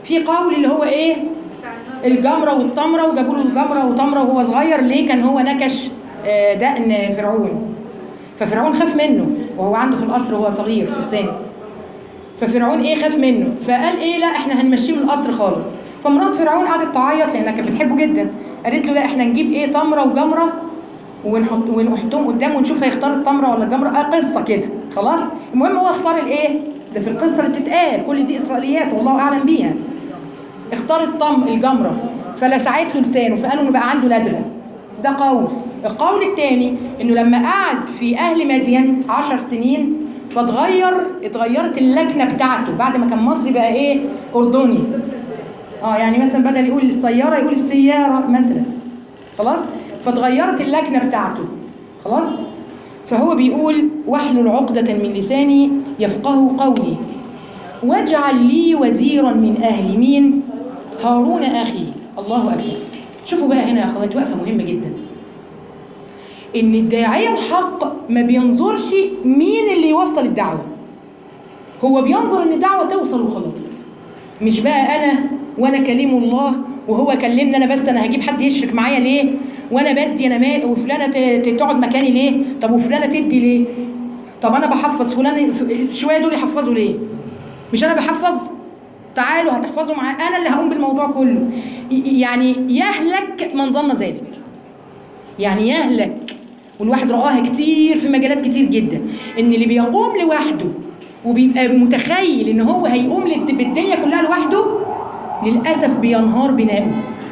في قول اللي هو ايه الجمره والتمره وجابوا له الجمره وتمره وهو صغير ليه كان هو نكش آه، دقن فرعون ففرعون خاف منه وهو عنده في القصر وهو صغير في السن ففرعون ايه خاف منه فقال ايه لا احنا هنمشيه من القصر خالص فمرات فرعون قعدت تعيط لانها كانت بتحبه جدا قالت له لا احنا نجيب ايه تمره وجمره ونحط ونحطهم قدامه ونشوف هيختار التمره ولا الجمره آه قصه كده خلاص المهم هو اختار الايه ده في القصه اللي بتتقال كل دي اسرائيليات والله اعلم بيها اختار الطم الجمره فلسعت له لسانه فقالوا انه بقى عنده لدغه ده قول القول الثاني انه لما قعد في اهل مدين عشر سنين فاتغير اتغيرت اللكنه بتاعته بعد ما كان مصري بقى ايه اردني اه يعني مثلا بدل يقول السياره يقول السياره مثلا خلاص فاتغيرت اللكنه بتاعته خلاص فهو بيقول واحلل عقدة من لساني يفقه قولي واجعل لي وزيرا من أهل مين هارون أخي الله أكبر شوفوا بقى هنا يا أخوات وقفة مهمة جدا إن الداعية الحق ما بينظرش مين اللي يوصل الدعوة هو بينظر إن الدعوة توصل وخلاص مش بقى أنا وأنا كليم الله وهو كلمني أنا بس أنا هجيب حد يشرك معايا ليه وأنا بدي أنا ما وفلانة ت- ت- تقعد مكاني ليه طب وفلانة تدي ليه طب أنا بحفظ فلان ف- شوية دول يحفظوا ليه مش أنا بحفظ تعالوا هتحفظوا معايا أنا اللي هقوم بالموضوع كله ي- يعني يهلك من ظن ذلك يعني يهلك والواحد رآها كتير في مجالات كتير جدا ان اللي بيقوم لوحده وبيبقى متخيل ان هو هيقوم للد- بالدنيا كلها لوحده للاسف بينهار بناؤه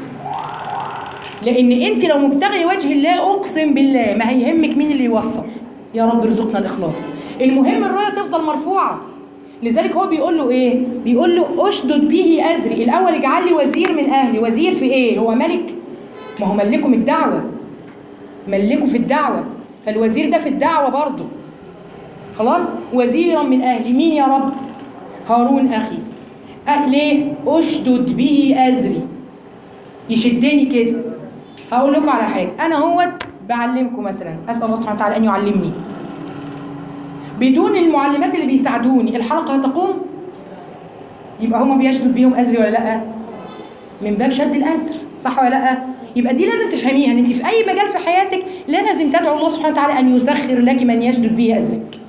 لان انت لو مبتغي وجه الله اقسم بالله ما هيهمك مين اللي يوصل يا رب ارزقنا الاخلاص المهم الرايه تفضل مرفوعه لذلك هو بيقول له ايه بيقول له اشدد به ازري الاول اجعل لي وزير من اهلي وزير في ايه هو ملك ما هو ملكم الدعوه ملكوا في الدعوة فالوزير ده في الدعوة برضه خلاص وزيرا من أهلي مين يا رب هارون أخي أه ليه أشدد به أزري يشدني كده هقول لكم على حاجة أنا هو بعلمكم مثلا أسأل الله سبحانه وتعالى أن يعلمني بدون المعلمات اللي بيساعدوني الحلقة هتقوم يبقى هما بيشدد بيهم أزري ولا لأ من باب شد الأزر صح ولا لأ يبقى دي لازم تفهميها ان انت في اي مجال في حياتك لازم تدعو الله سبحانه وتعالى ان يسخر لك من يشدد به ازرك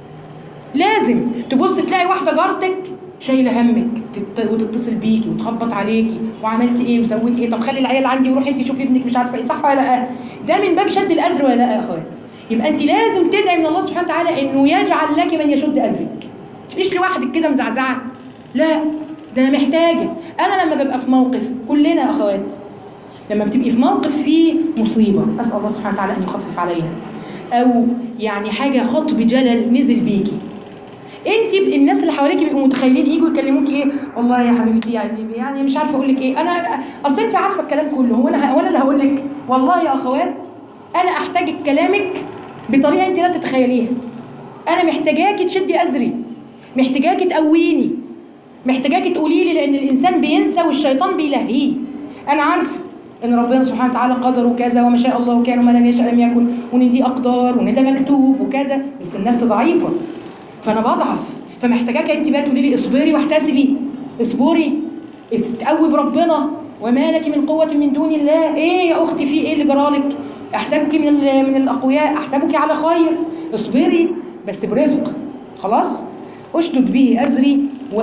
لازم تبص تلاقي واحده جارتك شايله همك تت- وتتصل بيكي وتخبط عليكي وعملتي ايه وسويتي ايه طب خلي العيال عندي وروحي انت شوفي ابنك مش عارفه ايه صح ولا لا ده من باب شد الازر ولا لا يا اخوات يبقى انت لازم تدعي من الله سبحانه وتعالى انه يجعل لك من يشد ازرك تبقيش لوحدك كده مزعزعه لا ده انا محتاجه انا لما ببقى في موقف كلنا يا اخوات لما بتبقي في موقف فيه مصيبه اسال الله سبحانه وتعالى ان يخفف علينا او يعني حاجه خطب جلل نزل بيكي انت الناس اللي حواليك بيبقوا متخيلين يجوا يكلموكي ايه والله يا حبيبتي يعني يعني مش عارفه اقول لك ايه انا اصل انت عارفه الكلام كله هو انا هو انا اللي هقول لك والله يا اخوات انا احتاج كلامك بطريقه انت لا تتخيليها انا محتاجاكي تشدي ازري محتاجاكي تقويني محتاجاكي تقولي لي لان الانسان بينسى والشيطان بيلهيه انا عارفه ان ربنا سبحانه وتعالى قدر وكذا وما شاء الله كان وما لم يشاء لم يكن وان دي اقدار وان ده مكتوب وكذا بس النفس ضعيفه فانا بضعف فمحتاجاك انت بقى تقولي لي اصبري واحتسبي اصبري تتقوي بربنا وما لك من قوه من دون الله ايه يا اختي في ايه اللي جرالك احسبك من ال- من الاقوياء احسبك على خير اصبري بس برفق خلاص اشدد به ازري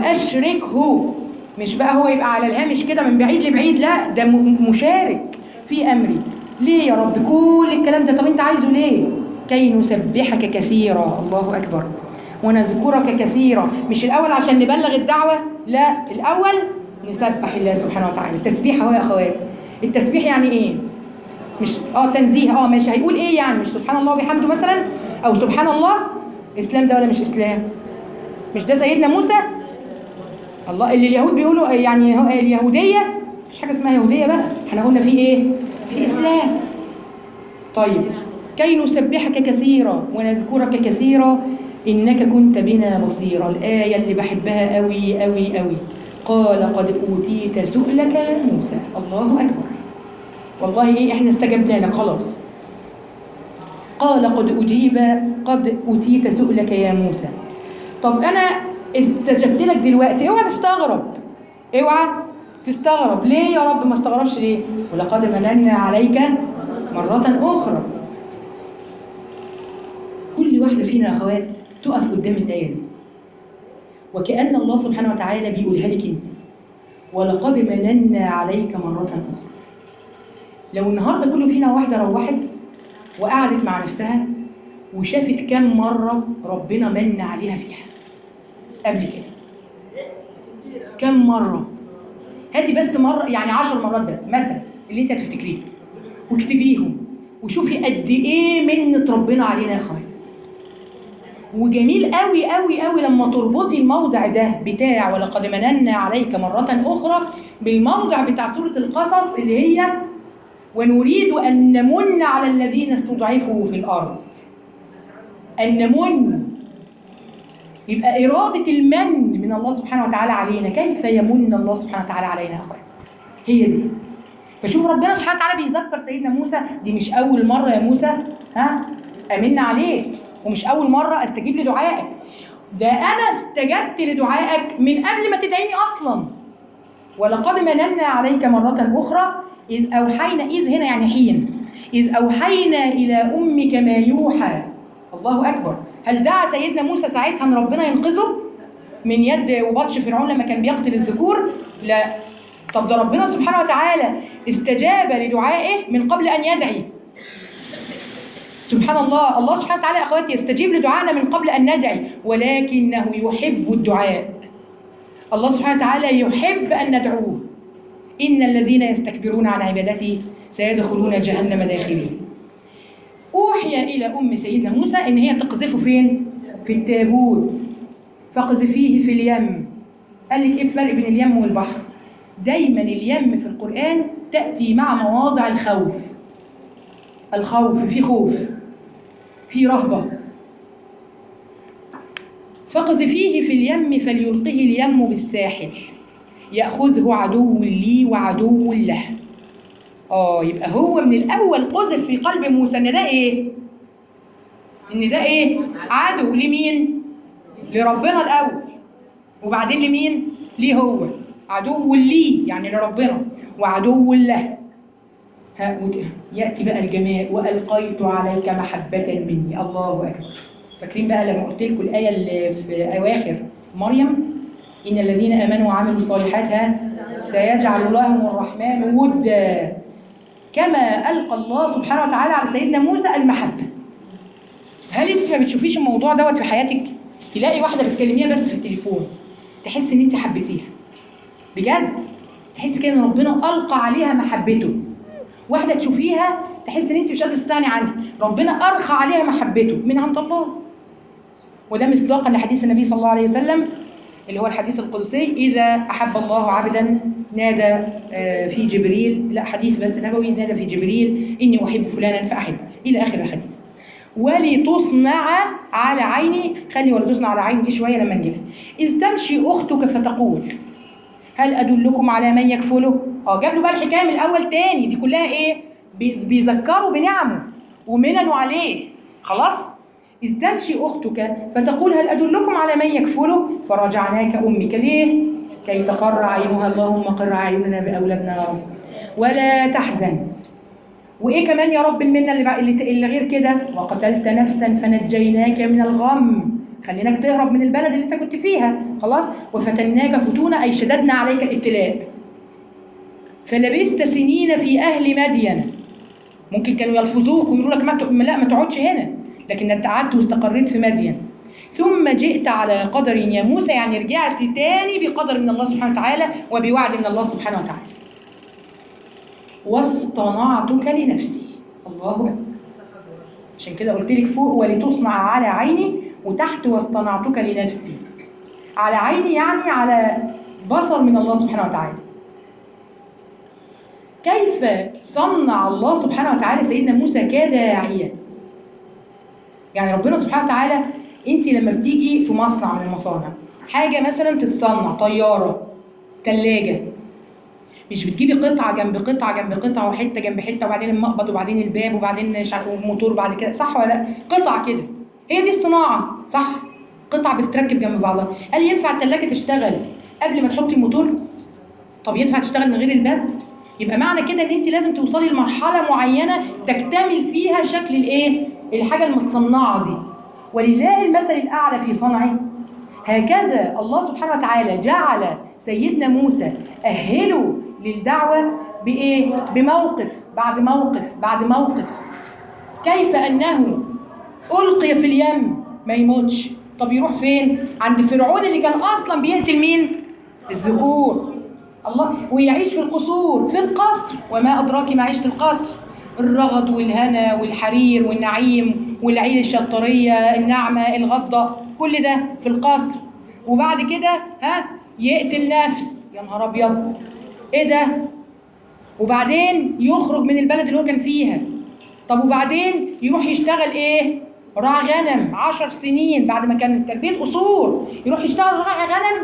واشركه مش بقى هو يبقى على الهامش كده من بعيد لبعيد لا ده م- مشارك في امري ليه يا رب كل الكلام ده طب انت عايزه ليه كي نسبحك كثيرا الله اكبر ونذكرك كثيرا مش الاول عشان نبلغ الدعوه لا الاول نسبح الله سبحانه وتعالى التسبيح اهو يا اخوات التسبيح يعني ايه مش اه تنزيه اه ماشي هيقول ايه يعني مش سبحان الله وبحمده مثلا او سبحان الله اسلام ده ولا مش اسلام مش ده سيدنا موسى الله اللي اليهود بيقولوا يعني هو- اليهوديه مش حاجه اسمها يهوديه بقى احنا قلنا في ايه في اسلام طيب كي نسبحك كثيرا ونذكرك كثيرا انك كنت بنا بصيرا الايه اللي بحبها قوي قوي قوي قال قد اوتيت سؤلك يا موسى الله اكبر والله ايه احنا استجبنا لك خلاص قال قد اجيب قد اوتيت سؤلك يا موسى طب انا استجبت لك دلوقتي اوعى تستغرب اوعى تستغرب ليه يا رب ما استغربش ليه ولقد مننا عليك مرة أخرى كل واحدة فينا يا أخوات تقف قدام الآية دي وكأن الله سبحانه وتعالى بيقولها لك أنت ولقد مننا عليك مرة أخرى لو النهارده كل فينا واحدة روحت وقعدت مع نفسها وشافت كم مرة ربنا من عليها فيها قبل كده كم مرة هاتي بس مرة يعني عشر مرات بس مثلا اللي انت هتفتكريه واكتبيهم وشوفي قد ايه منة ربنا علينا يا اخوات وجميل قوي قوي قوي لما تربطي الموضع ده بتاع ولقد مننا عليك مرة أخرى بالموضع بتاع سورة القصص اللي هي ونريد أن نمن على الذين استضعفوا في الأرض أن نمن يبقى إرادة المن من الله سبحانه وتعالى علينا كيف يمن الله سبحانه وتعالى علينا يا أخوات هي دي فشوف ربنا سبحانه وتعالى بيذكر سيدنا موسى دي مش أول مرة يا موسى ها أمن عليك ومش أول مرة أستجيب لدعائك ده أنا استجبت لدعائك من قبل ما تدعيني أصلا ولقد مننا عليك مرة أخرى إذ أوحينا إذ هنا يعني حين إذ أوحينا إلى أمك ما يوحى الله أكبر هل دعا سيدنا موسى ساعتها أن ربنا ينقذه من يد وبطش فرعون لما كان بيقتل الذكور؟ لا طب ده ربنا سبحانه وتعالى استجاب لدعائه من قبل أن يدعي سبحان الله الله سبحانه وتعالى يا أخواتي يستجيب لدعائنا من قبل أن ندعي ولكنه يحب الدعاء الله سبحانه وتعالى يحب أن ندعوه إن الذين يستكبرون عن عبادته سيدخلون جهنم داخلين أوحي إلى أم سيدنا موسى إن هي تقذفه فين؟ في التابوت فاقذفيه في اليم قال لك إيه الفرق بين اليم والبحر؟ دايما اليم في القرآن تأتي مع مواضع الخوف الخوف في خوف في رهبة فاقذفيه في اليم فليلقه اليم بالساحل يأخذه عدو لي وعدو له اه يبقى هو من الأول قذف في قلب موسى إن ده إيه؟ إن ده إيه؟ عدو لمين؟ لربنا الأول وبعدين لمين؟ ليه هو عدو لي يعني لربنا وعدو له ها يأتي بقى الجمال وألقيت عليك محبة مني الله أكبر فاكرين بقى لما قلت لكم الآية اللي في أواخر مريم إن الذين آمنوا وعملوا الصالحات ها سيجعل لهم الرحمن ودا كما ألقى الله سبحانه وتعالى على سيدنا موسى المحبة هل أنت ما بتشوفيش الموضوع دوت في حياتك؟ تلاقي واحدة بتكلميها بس في التليفون تحس إن أنت حبيتيها بجد تحس كده إن ربنا ألقى عليها محبته واحدة تشوفيها تحس إن أنت مش قادرة تستغني عنها ربنا أرخى عليها محبته من عند الله وده مصداقا لحديث النبي صلى الله عليه وسلم اللي هو الحديث القدسي إذا أحب الله عبدا نادى في جبريل لا حديث بس نبوي نادى في جبريل إني أحب فلانا فأحب إلى آخر الحديث ولتصنع على عيني خلي ولتصنع على عيني دي شوية لما نجيبها إذ تمشي أختك فتقول هل أدلكم على من يكفله؟ اه جاب له بقى الحكاية من الأول تاني دي كلها إيه؟ بيذكروا بنعمه ومننوا عليه خلاص؟ إذ تمشي أختك فتقول هل أدلكم على من يكفله فرجعناك أمك ليه كي تقر عينها اللهم قر عيوننا بأولادنا يا رب ولا تحزن وإيه كمان يا رب المنة اللي, اللي, اللي غير كده وقتلت نفسا فنجيناك من الغم خليناك تهرب من البلد اللي انت كنت فيها خلاص وفتناك فتونا أي شددنا عليك الابتلاء فلبثت سنين في أهل مدين ممكن كانوا يلفظوك ويقولوا لك ما لا ما تقعدش هنا لكن انت قعدت واستقريت في مدين ثم جئت على قدر يا موسى يعني رجعت تاني بقدر من الله سبحانه وتعالى وبوعد من الله سبحانه وتعالى واصطنعتك لنفسي الله اكبر عشان كده قلت لك فوق ولتصنع على عيني وتحت واصطنعتك لنفسي على عيني يعني على بصر من الله سبحانه وتعالى كيف صنع الله سبحانه وتعالى سيدنا موسى كداعية يعني ربنا سبحانه وتعالى انت لما بتيجي في مصنع من المصانع حاجه مثلا تتصنع طياره ثلاجه مش بتجيبي قطعه جنب قطعه جنب قطعه وحته جنب حته وبعدين المقبض وبعدين الباب وبعدين مش عارف الموتور بعد كده صح ولا لا قطع كده هي دي الصناعه صح قطع بتتركب جنب بعضها هل ينفع الثلاجه تشتغل قبل ما تحطي الموتور طب ينفع تشتغل من غير الباب يبقى معنى كده ان انت لازم توصلي لمرحله معينه تكتمل فيها شكل الايه الحاجه المتصنعه دي ولله المثل الاعلى في صنعه هكذا الله سبحانه وتعالى جعل سيدنا موسى اهله للدعوه بايه بموقف بعد موقف بعد موقف كيف انه القي في اليم ما يموتش طب يروح فين عند فرعون اللي كان اصلا بيقتل مين الذكور الله ويعيش في القصور في القصر وما ادراك ما عيشه القصر الرغد والهنا والحرير والنعيم والعيشه الطريه الناعمه الغضه كل ده في القصر وبعد كده ها يقتل نفس يا نهار ابيض ايه ده وبعدين يخرج من البلد اللي هو كان فيها طب وبعدين يروح يشتغل ايه راعي غنم عشر سنين بعد ما كان تربية قصور يروح يشتغل راعي غنم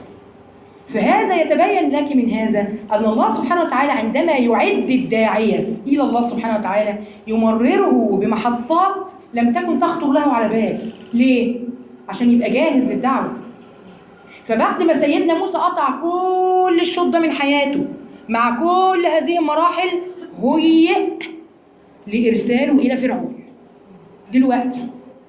فهذا يتبين لك من هذا أن الله سبحانه وتعالى عندما يعد الداعية إلى الله سبحانه وتعالى يمرره بمحطات لم تكن تخطر له على بال ليه؟ عشان يبقى جاهز للدعوة فبعد ما سيدنا موسى قطع كل الشوط ده من حياته مع كل هذه المراحل هيئ لإرساله إلى فرعون دلوقتي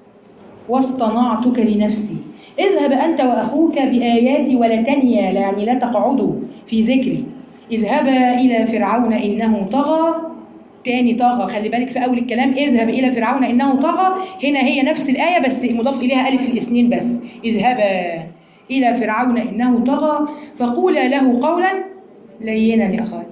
واصطنعتك لنفسي اذهب أنت وأخوك بآياتي ولا تنيا يعني لا تقعدوا في ذكري اذهبا إلى فرعون إنه طغى تاني طغى خلي بالك في أول الكلام اذهب إلى فرعون إنه طغى هنا هي نفس الآية بس مضاف إليها ألف الاثنين بس اذهبا إلى فرعون إنه طغى فقولا له قولا لينا يا أخوان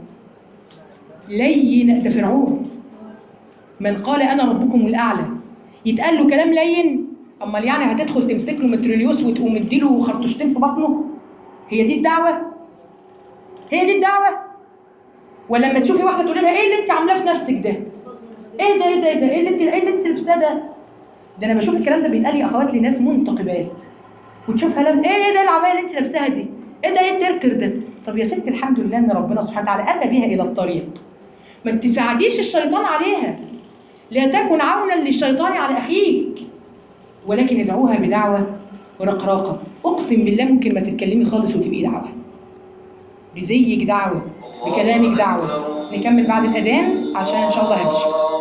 لين ده فرعون من قال انا ربكم الاعلى يتقال له كلام لين امال يعني هتدخل تمسك له متريليوس وتقوم مديله خرطوشتين في بطنه هي دي الدعوه هي دي الدعوه ولا لما تشوفي واحده تقولي لها ايه اللي انت عاملاه في نفسك ده ايه ده ايه ده ايه ده ايه اللي انت ايه اللي انت لابساه ده ده انا بشوف الكلام ده بيتقال يا اخوات لناس منتقبات وتشوفها لم ايه ايه ده العبايه اللي انت لابساها دي ايه ده ايه الترتر ده طب يا ستي الحمد لله ان ربنا سبحانه وتعالى اتى بها الى الطريق ما تساعديش الشيطان عليها لا تكن عونا للشيطان على اخيك ولكن ادعوها بدعوه ورقراقه اقسم بالله ممكن ما تتكلمي خالص وتبقي دعوه بزيك دعوه بكلامك دعوه نكمل بعد الاذان علشان ان شاء الله همشي